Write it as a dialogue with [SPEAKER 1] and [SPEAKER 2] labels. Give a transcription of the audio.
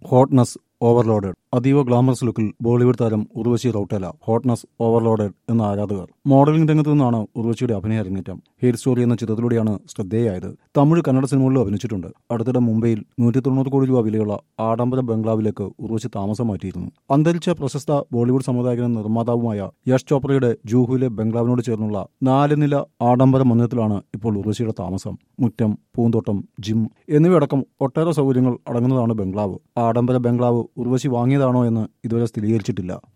[SPEAKER 1] hotness overloaded അതീവ glamorous ലുക്കിൽ ബോളിവുഡ് താരം ഉർവശി റൌട്ടേല ഹോട്ട്നസ് ഓവർലോഡഡ് എന്ന ആരാധകർ മോഡലിംഗ് രംഗത്തു നിന്നാണ് ഉർവശിയുടെ അഭിനയ അരങ്ങേറ്റം ഹെയർ സ്റ്റോറി എന്ന ചിത്രത്തിലൂടെയാണ് ശ്രദ്ധേയായത് തമിഴ് കന്നഡ സിനിമകളിലും അഭിനയിച്ചിട്ടുണ്ട് അടുത്തിടെ മുംബൈയിൽ നൂറ്റി തൊണ്ണൂറ് കോടി രൂപ വിലയുള്ള ആഡംബര ബംഗ്ലാവിലേക്ക് ഉർവശി താമസം മാറ്റിയിരുന്നു അന്തരിച്ച പ്രശസ്ത ബോളിവുഡ് സംവിധായകനും നിർമ്മാതാവുമായ യശ് ചോപ്രയുടെ ജൂഹുവിലെ ബംഗ്ലാവിനോട് ചേർന്നുള്ള നാല് നില ആഡംബര മന്ദിരത്തിലാണ് ഇപ്പോൾ ഉർവശിയുടെ താമസം മുറ്റം പൂന്തോട്ടം ജിം എന്നിവയടക്കം ഒട്ടേറെ സൗകര്യങ്ങൾ അടങ്ങുന്നതാണ് ബംഗ്ലാവ് ആഡംബര ബംഗ്ലാവ് ഉർവശി വാങ്ങിയതാണോ എന്ന് ഇതുവരെ സ്ഥിരീകരിച്ചിട്ടില്ല